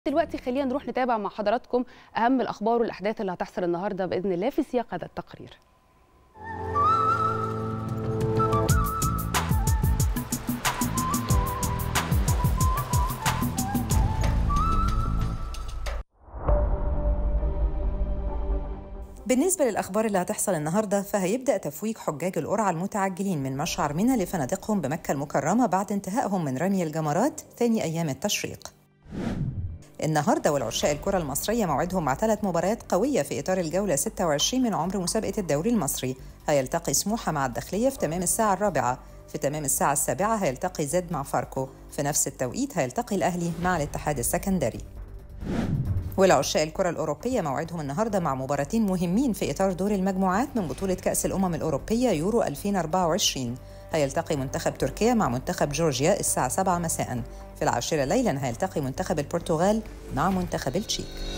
دلوقتي خلينا نروح نتابع مع حضراتكم اهم الاخبار والاحداث اللي هتحصل النهارده باذن الله في سياق هذا التقرير بالنسبة للأخبار اللي هتحصل النهاردة فهيبدأ تفويج حجاج القرعة المتعجلين من مشعر منى لفنادقهم بمكة المكرمة بعد انتهائهم من رمي الجمرات ثاني أيام التشريق النهارده والعشاء الكرة المصرية موعدهم مع ثلاث مباريات قوية في إطار الجولة 26 من عمر مسابقة الدوري المصري هيلتقي سموحة مع الداخلية في تمام الساعة الرابعة في تمام الساعة السابعة هيلتقي زد مع فاركو في نفس التوقيت هيلتقي الأهلي مع الاتحاد السكندري والعشاء الكرة الأوروبية موعدهم النهاردة مع مباراتين مهمين في إطار دور المجموعات من بطولة كأس الأمم الأوروبية يورو 2024 هيلتقي منتخب تركيا مع منتخب جورجيا الساعة 7 مساء في العاشرة ليلا هيلتقي منتخب البرتغال مع منتخب التشيك